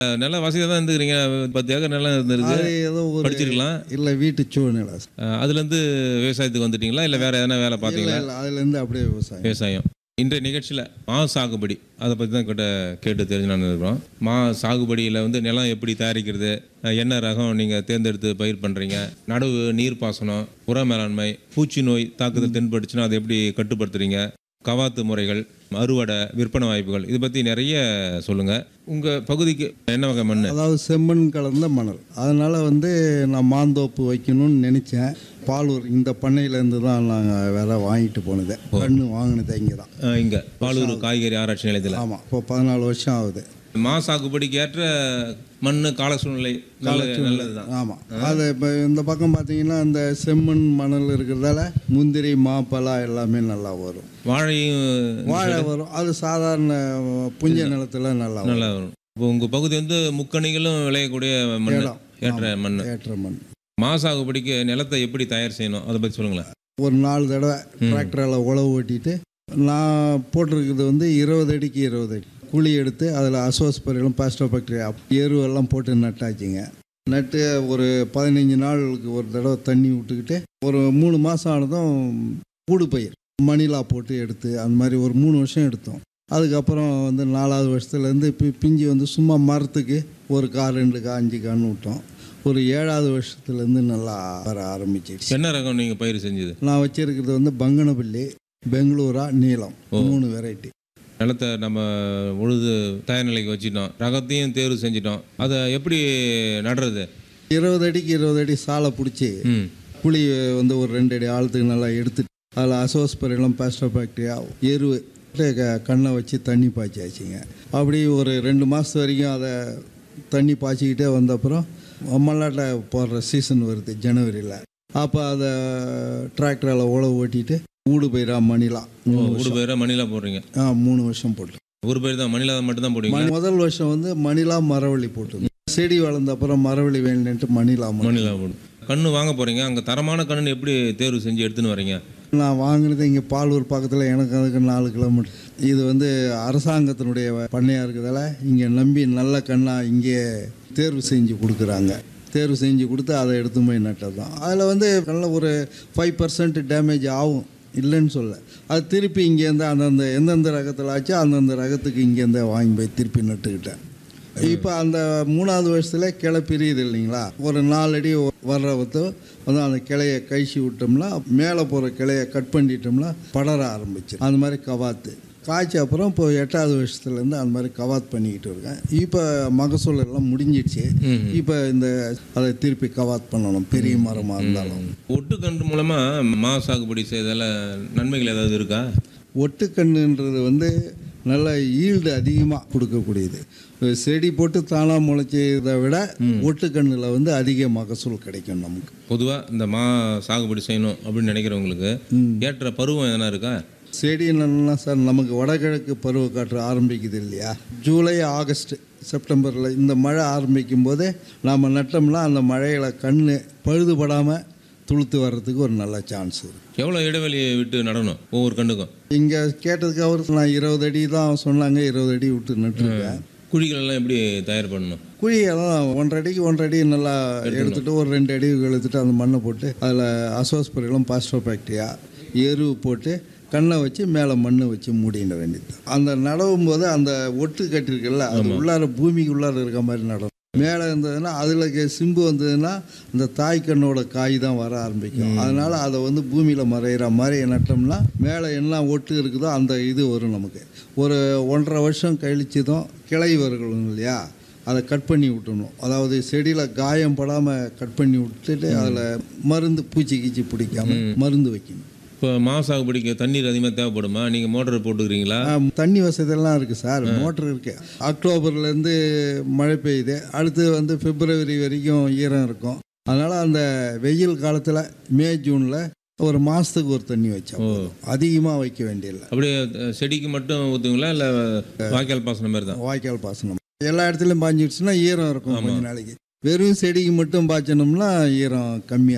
அஹ், நல்ல வசதியாக தான் இருந்துக்கிறீங்க பத்து ஏக்கர் நிலம் இருந்திருக்கு அது ஏதோ ஒரு படிச்சிருக்கலாம் இல்லை வீட்டு சூழ்நிலை அஹ், அதுலேருந்து விவசாயத்துக்கு வந்துட்டீங்களா இல்லை வேற எதனா வேலை இல்லை பார்த்தீங்களா இல்லை அதுலேருந்து அப்படியே விவசாயம் விவசாயம் இன்றைய நிகழ்ச்சியில் மா சாகுபடி அதை பற்றி தான் கிட்ட கேட்டு தெரிஞ்சுனான்னு இருக்கிறோம் மா சாகுபடியில் வந்து நிலம் எப்படி தயாரிக்கிறது அஹ், என்ன ரகம் நீங்கள் தேர்ந்தெடுத்து பயிர் பண்ணுறீங்க நடவு நீர் பாசனம் உர மேலாண்மை பூச்சி நோய் தாக்குதல் தென்பட்டுச்சுன்னா அதை எப்படி கட்டுப்படுத்துறீங்க கவாத்து முறைகள் அறுவடை விற்பனை வாய்ப்புகள் இதை பற்றி நிறைய சொல்லுங்கள் உங்கள் பகுதிக்கு என்ன வகை மண் அதாவது செம்மண் கலந்த மணல் அதனால் வந்து நான் மாந்தோப்பு வைக்கணும்னு நினச்சேன் பாலூர் இந்த பண்ணையிலேருந்து தான் நாங்கள் விதை வாங்கிட்டு போனது கண்ணு வாங்கினது இங்கே தான் இங்கே பாலூர் காய்கறி ஆராய்ச்சி நிலையத்தில் ஆமாம் இப்போ பதினாலு வருஷம் ஆகுது மா சாகுபடிக்கு ஏற்ற மண் கால சூழ்நிலை நல்ல நல்லது தான் ஆமாம் அது இப்போ இந்த பக்கம் பார்த்தீங்கன்னா இந்த செம்மண் மணல் இருக்கிறதால முந்திரி மா பலா எல்லாமே நல்லா வரும் வாழையும் வாழை வரும் அது சாதாரண புஞ்ச நிலத்துல நல்லா வரும் நல்லா வரும் இப்போ உங்கள் பகுதி வந்து முக்கணிகளும் விளையக்கூடிய மண் இடம். ஏற்ற மண் ஏற்ற மண் மா சாகுபடிக்கு நிலத்தை எப்படி தயார் செய்யணும் அதை பற்றி சொல்லுங்களேன் ஒரு நாலு தடவை டிராக்டரால் உழவு ஓட்டிட்டு நான் போட்டிருக்கிறது வந்து இருபது அடிக்கு இருபது அடி குழி எடுத்து அதில் அசோஸ்பரிலும் பாஸ்டோபாக்டீரியா எருவெல்லாம் போட்டு நட்டாச்சுங்க நட்டு ஒரு பதினஞ்சு நாளுக்கு ஒரு தடவை தண்ணி விட்டுக்கிட்டு ஒரு மூணு மாதம் ஆனதும் கூடு பயிர் மணிலா போட்டு எடுத்து அந்த மாதிரி ஒரு மூணு வருஷம் எடுத்தோம் அதுக்கப்புறம் வந்து நாலாவது வருஷத்துலேருந்து இப்போ பிஞ்சு வந்து சும்மா மரத்துக்கு ஒரு கா ரெண்டு கா அஞ்சு கான்னு விட்டோம் ஒரு ஏழாவது வருஷத்துலேருந்து நல்லா வர ஆரம்பிச்சிடுச்சு என்ன ரகம் நீங்கள் பயிர் செஞ்சது நான் வச்சிருக்கிறது வந்து பங்கனப்பள்ளி பெங்களூரா நீலம் மூணு வெரைட்டி நிலத்தை நம்ம உழுது தயார் நிலைக்கு வச்சிட்டோம் ரகத்தையும் தேர்வு செஞ்சிட்டோம் அதை எப்படி நடுறது இருபது அடிக்கு இருபது அடி சாலை பிடிச்சி ம் குழி வந்து ஒரு ரெண்டு அடி ஆழத்துக்கு நல்லா எடுத்துட்டு அதில் அசோஸ்பரிலம் பாஸ்டோபாக்டீரியா எருவு க- கண்ணை வச்சு தண்ணி பாய்ச்சாச்சுங்க அப்படி ஒரு ரெண்டு மாதம் வரைக்கும் அதை தண்ணி பாய்ச்சிக்கிட்டே வந்த அப்புறம் மல்லாட்டை போடுற சீசன் வருது ஜனவரியில் அப்போ அதை டிராக்டரில் உழவு ஓட்டிட்டு ஊடு பயிரா மணிலாம் மூணு ஊடு வருஷம் பயிராக மணிலா போடுறீங்க ஆ மூணு வருஷம் போட்டு ஒரு பயிர் தான் மணிலா மட்டும் தான் போடுவீங்க மணி- முதல் வருஷம் வந்து மணிலா மரவள்ளி போட்டு செடி வளர்ந்த அப்புறம் மரவள்ளி வேணுன்ட்டு மணிலா மட்டும். மணிலா போடும் கண்ணு வாங்க போகிறீங்க அங்கே தரமான கண்ணு எப்படி தேர்வு செஞ்சு எடுத்துன்னு வரீங்க நான் வாங்கினது இங்கே பாலூர் பக்கத்தில் எனக்கு அதுக்கு நாலு கிலோமீட்டர் இது வந்து அரசாங்கத்தினுடைய பண்ணையாக இருக்கிறதால இங்கே நம்பி நல்ல கண்ணாக இங்கே தேர்வு செஞ்சு கொடுக்குறாங்க தேர்வு செஞ்சு கொடுத்து அதை எடுத்து போய் நட்டது தான் அதில் வந்து நல்ல ஒரு ஃபைவ் பர்சன்ட் டேமேஜ் ஆகும் இல்லைன்னு சொல்ல அது திருப்பி இங்கேருந்து அந்தந்த எந்தெந்த ரகத்தில் ஆச்சோ அந்தந்த ரகத்துக்கு இங்கேருந்து வாங்கி போய் திருப்பி நட்டுக்கிட்டேன் இப்போ அந்த மூணாவது வருஷத்துல கிளை பிரியுது இல்லைங்களா ஒரு நாலு அடி வர்றவத்து வந்து அந்த கிளையை கழிச்சு விட்டோம்னா மேலே போகிற கிளையை கட் பண்ணிட்டோம்னா படர ஆரம்பிச்சு அந்த மாதிரி கவாத்து காய்ச்ச அப்புறம் இப்போ எட்டாவது வருஷத்துலேருந்து அந்த மாதிரி கவாத் பண்ணிக்கிட்டு இருக்கேன் இப்போ மகசூல் எல்லாம் முடிஞ்சிடுச்சு இப்போ இந்த அதை திருப்பி கவாத் பண்ணணும் பெரிய மரமாக இருந்தாலும் ஒட்டுக்கன்று மூலமாக மா சாகுபடி செய்ததால் நன்மைகள் ஏதாவது இருக்கா ஒட்டுக்கண்ணுன்றது வந்து நல்ல ஈல்டு அதிகமாக கொடுக்கக்கூடியது செடி போட்டு தானாக முளைச்சதை விட ஒட்டுக்கண்ணில் வந்து அதிக மகசூல் கிடைக்கும் நமக்கு பொதுவாக இந்த மா சாகுபடி செய்யணும் அப்படின்னு நினைக்கிறவங்களுக்கு ஏற்ற பருவம் எதனா இருக்கா செடி என்னன்னா சார் நமக்கு வடகிழக்கு பருவ காற்று ஆரம்பிக்குது இல்லையா ஜூலை ஆகஸ்ட் செப்டம்பரில் இந்த மழை ஆரம்பிக்கும் போதே நாம் நட்டோம்னா அந்த மழையில் கண் பழுதுபடாமல் துளுத்து வர்றதுக்கு ஒரு நல்ல சான்ஸ் இருக்குது எவ்வளோ இடைவெளி விட்டு நடணும் ஒவ்வொரு கண்ணுக்கும் இங்கே கேட்டதுக்கு அவர் நான் இருபது அடி தான் சொன்னாங்க இருபது அடி விட்டு நட்டுருக்கேன் குழிகள் எல்லாம் எப்படி தயார் பண்ணணும் குழியெல்லாம் ஒன்றரை அடிக்கு ஒன்றரை அடி நல்லா எடுத்துட்டு ஒரு ரெண்டு அடி எடுத்துட்டு அந்த மண்ணை போட்டு அதில் அசோஸ்பரிலும் பாஸ்டோபாக்டீரியா எரு போட்டு கண்ணை வச்சு மேலே மண்ணை வச்சு மூடிட வேண்டியது அந்த நடவும் போது அந்த ஒட்டு கட்டிருக்குல்ல அது உள்ளார பூமிக்கு உள்ளார இருக்க மாதிரி நடவும் மேலே இருந்ததுன்னா அதில் சிம்பு வந்ததுன்னா இந்த தாய் கண்ணோட காய் தான் வர ஆரம்பிக்கும் அதனால் அதை வந்து பூமியில் மறையிற மாதிரி நட்டோம்னா மேலே என்ன ஒட்டு இருக்குதோ அந்த இது வரும் நமக்கு ஒரு ஒன்றரை வருஷம் கழிச்சதும் கிளை வருகளும் இல்லையா அதை கட் பண்ணி விட்டணும் அதாவது செடியில் காயம் படாமல் கட் பண்ணி விட்டுட்டு அதில் மருந்து பூச்சி கீச்சி பிடிக்காம மருந்து வைக்கணும் இப்போ மா சாகுபடிக்கு தண்ணீர் அதிகமாக தேவைப்படுமா நீங்கள் மோட்டர் போட்டுக்கிறீங்களா ஆ, தண்ணி வசதியெல்லாம் இருக்குது சார் மோட்டர் இருக்குது அக்டோபர்லேருந்து மழை பெய்யுது அடுத்து வந்து பிப்ரவரி வரைக்கும் ஈரம் இருக்கும் அதனால் அந்த வெயில் காலத்தில் மே ஜூனில் ஒரு மாதத்துக்கு ஒரு தண்ணி வச்சா போதும். அதிகமாக வைக்க வேண்டியதில்லை அப்படியே அஹ், செடிக்கு மட்டும் ஊற்றுங்களா இல்லை வாய்க்கால் பாசனம் மாதிரி தான் வாய்க்கால் பாசனம் எல்லா இடத்துலையும் பாஞ்சிடுச்சுன்னா ஈரம் இருக்கும் கொஞ்ச நாளைக்கு வெறும் செடிக்கு மட்டும் பாய்ச்சனோம்னா ஈரம் கம்மியாக இருக்கும்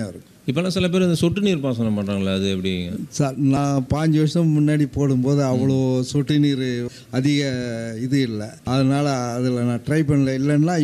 இப்போல்லாம் சில பேர் இந்த சொட்டு நீர் பாசனம் பண்ணுறாங்களே அது எப்படி சார் நான் பாஞ்சு வருஷம் முன்னாடி போடும்போது அவ்வளோ சொட்டு நீர் அதிக இது இல்லை அதனால் அதில் நான் ட்ரை பண்ணல இல்லைன்னா